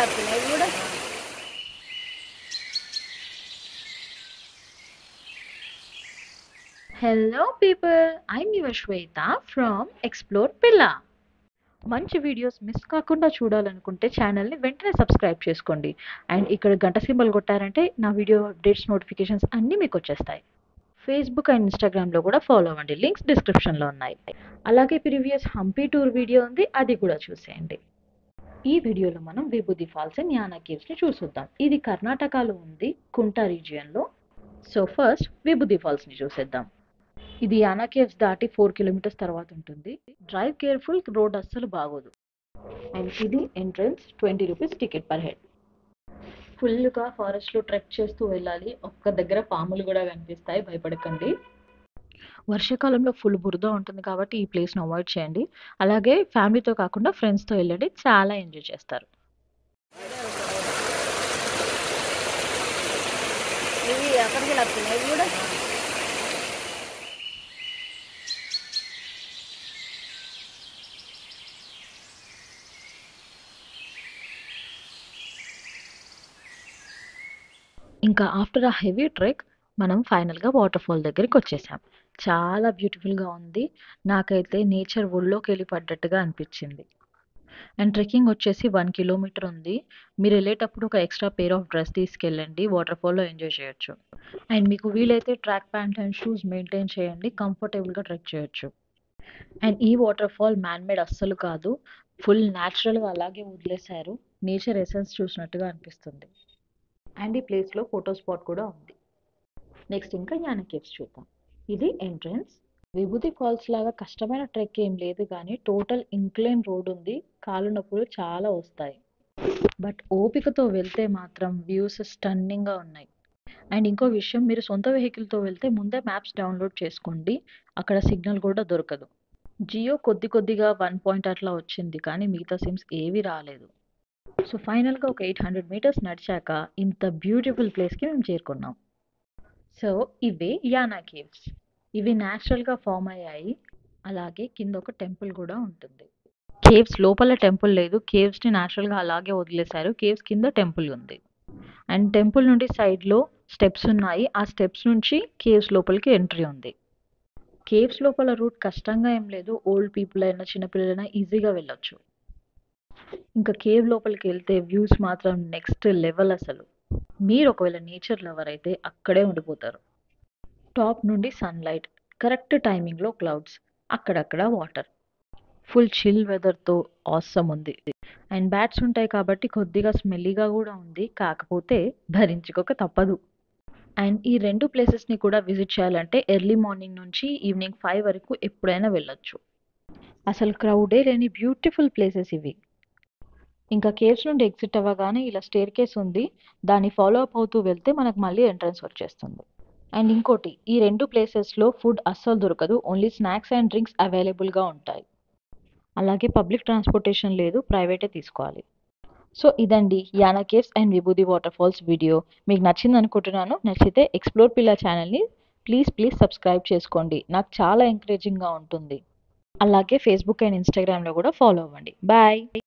వస్తున్నాయి ఇవి కూడా hello people I'm your Shweta from explore పిల్ల మంచి వీడియోస్ మిస్ కాకుండా చూడాలనుకుంటే ఛానల్ని వెంటనే సబ్స్క్రైబ్ చేసుకోండి అండ్ ఇక్కడ గంట సింబల్ కొట్టారంటే నా వీడియో అప్డేట్స్ నోటిఫికేషన్స్ అన్నీ మీకు వచ్చేస్తాయి ఫేస్బుక్ అండ్ ఇన్స్టాగ్రామ్లో కూడా ఫాలో అవ్వండి లింక్స్ డిస్క్రిప్షన్లో ఉన్నాయి అలాగే ప్రీవియస్ హంపీ టూర్ వీడియో ఉంది అది కూడా చూసేయండి ఈ వీడియోలో మనం విభూది ఫాల్స్ అండ్ యానా కేవ్స్ని చూసొద్దాం ఇది కర్ణాటకలో ఉంది కుంటా రీజియన్లో సో ఫస్ట్ విభూది ఫాల్స్ని చూసేద్దాం ఇది యానా కేవ్స్ దాటి ఫోర్ కిలోమీటర్స్ తర్వాత ఉంటుంది డ్రైవ్ కేర్ఫుల్ రోడ్ అస్సలు బాగోదు అండ్ ఇది entrance twenty rupees ticket per head ఫుల్గా ఫారెస్ట్లో ట్రెక్ చేస్తూ వెళ్ళాలి ఒక్క దగ్గర పాములు కూడా కనిపిస్తాయి భయపడకండి వర్షాకాలంలో ఫుల్ బురద ఉంటుంది కాబట్టి ఈ ప్లేస్ని అవాయిడ్ చేయండి అలాగే ఫ్యామిలీతో కాకుండా ఫ్రెండ్స్తో వెళ్ళండి చాలా ఎంజాయ్ చేస్తారు ఇవి అక్కడికి వస్తున్నాయి ఇవి కూడా ఇంకా ఆఫ్టర్ ఆ హెవీ ట్రెక్ మనం ఫైనల్గా వాటర్ ఫాల్ దగ్గరికి వచ్చేసాం చాలా బ్యూటిఫుల్గా ఉంది నాకైతే నేచర్ ఒళ్ళోకి వెళ్ళి పడ్డట్టుగా అనిపించింది అండ్ ట్రెక్కింగ్ వచ్చేసి వన్ కిలోమీటర్ ఉంది మీరు వెళ్ళేటప్పుడు ఒక ఎక్స్ట్రా పేర్ ఆఫ్ డ్రెస్ తీసుకెళ్ళండి వాటర్ ఫాల్లో ఎంజాయ్ చేయొచ్చు అండ్ మీకు వీలైతే track pant and shoes maintain చేయండి కంఫర్టబుల్గా ట్రెక్ చేయొచ్చు అండ్ ఈ వాటర్ ఫాల్ మ్యాన్ మేడ్ అస్సలు కాదు ఫుల్ న్యాచురల్గా అలాగే వదిలేశారు నేచర్ ఎసెన్స్ చూసినట్టుగా అనిపిస్తుంది అండ్ ఈ ప్లేస్లో ఫోటో స్పాట్ కూడా ఉంది నెక్స్ట్ ఇంకా యానా కేవ్స్ చూద్దాం ఇది ఎంట్రన్స్ విభూతి ఫాల్స్ లాగా కష్టమైన ట్రెక్ ఏం లేదు కానీ టోటల్ ఇంక్లైన్ రోడ్ ఉంది కాలు నొప్పులు చాలా వస్తాయి బట్ ఓపికతో వెళ్తే మాత్రం వ్యూస్ స్టన్నింగ్గా ఉన్నాయి అండ్ ఇంకో విషయం మీరు సొంత వెహికల్తో వెళ్తే ముందే మ్యాప్స్ డౌన్లోడ్ చేసుకోండి అక్కడ సిగ్నల్ కూడా దొరకదు జియో కొద్ది కొద్దిగా వన్ పాయింట్ అట్లా వచ్చింది కానీ మిగతా సిమ్స్ ఏవి రాలేదు సో ఫైనల్గా ఒక ఎయిట్ హండ్రెడ్ మీటర్స్ నడిచాక ఇంత బ్యూటిఫుల్ ప్లేస్కి మేము చేరుకున్నాం సో ఇవే యానా కేవ్స్ ఇవి న్యాచురల్గా ఫామ్ అయ్యాయి అలాగే కింద ఒక టెంపుల్ కూడా ఉంటుంది కేవ్స్ లోపల టెంపుల్ లేదు కేవ్స్ని న్యాచురల్గా అలాగే వదిలేశారు కేవ్స్ కింద టెంపుల్ ఉంది అండ్ టెంపుల్ నుండి సైడ్లో స్టెప్స్ ఉన్నాయి ఆ స్టెప్స్ నుంచి కేవ్స్ లోపలికి ఎంట్రీ ఉంది కేవ్స్ లోపల రూట్ కష్టంగా ఏం లేదు ఓల్డ్ పీపుల్ అయినా చిన్నపిల్లలైనా ఈజీగా వెళ్ళొచ్చు ఇంకా కేవ్ లోపలికి వెళ్తే వ్యూస్ మాత్రం నెక్స్ట్ లెవెల్ అసలు మీరు ఒకవేళ నేచర్ లవర్ అయితే అక్కడే ఉండిపోతారు టాప్ నుండి సన్లైట్ కరెక్ట్ టైమింగ్లో క్లౌడ్స్ అక్కడక్కడ వాటర్ ఫుల్ చిల్ వెదర్తో ఆసమ్ ఉంది అండ్ బ్యాట్స్ ఉంటాయి కాబట్టి కొద్దిగా స్మెల్లీగా కూడా ఉంది కాకపోతే భరించుకోక తప్పదు అండ్ ఈ రెండు ప్లేసెస్ని కూడా విజిట్ చేయాలంటే ఎర్లీ మార్నింగ్ నుంచి ఈవినింగ్ ఫైవ్ వరకు ఎప్పుడైనా వెళ్ళొచ్చు అసలు క్రౌడే లేని బ్యూటిఫుల్ ప్లేసెస్ ఇవి ఇంకా కేవ్స్ నుండి ఎగ్జిట్ అవ్వగానే ఇలా స్టేర్ కేస్ ఉంది దాన్ని ఫాలో అప్ అవుతూ వెళ్తే మనకు మళ్ళీ ఎంట్రన్స్ వచ్చేస్తుంది అండ్ ఇంకోటి ఈ రెండు ప్లేసెస్లో ఫుడ్ అస్సలు దొరకదు ఓన్లీ స్నాక్స్ అండ్ డ్రింక్స్ అవైలబుల్గా ఉంటాయి అలాగే పబ్లిక్ ట్రాన్స్పోర్టేషన్ లేదు ప్రైవేటే తీసుకోవాలి సో ఇదండి Yana caves and Vibhuti water falls video మీకు నచ్చింది అనుకుంటున్నాను నచ్చితే ఎక్స్ప్లోర్ పిల్ల ఛానల్ని ప్లీజ్ ప్లీజ్ సబ్స్క్రైబ్ చేసుకోండి నాకు చాలా ఎంకరేజింగ్గా ఉంటుంది అలాగే ఫేస్బుక్ అండ్ ఇన్స్టాగ్రామ్లో కూడా ఫాలో అవ్వండి బాయ్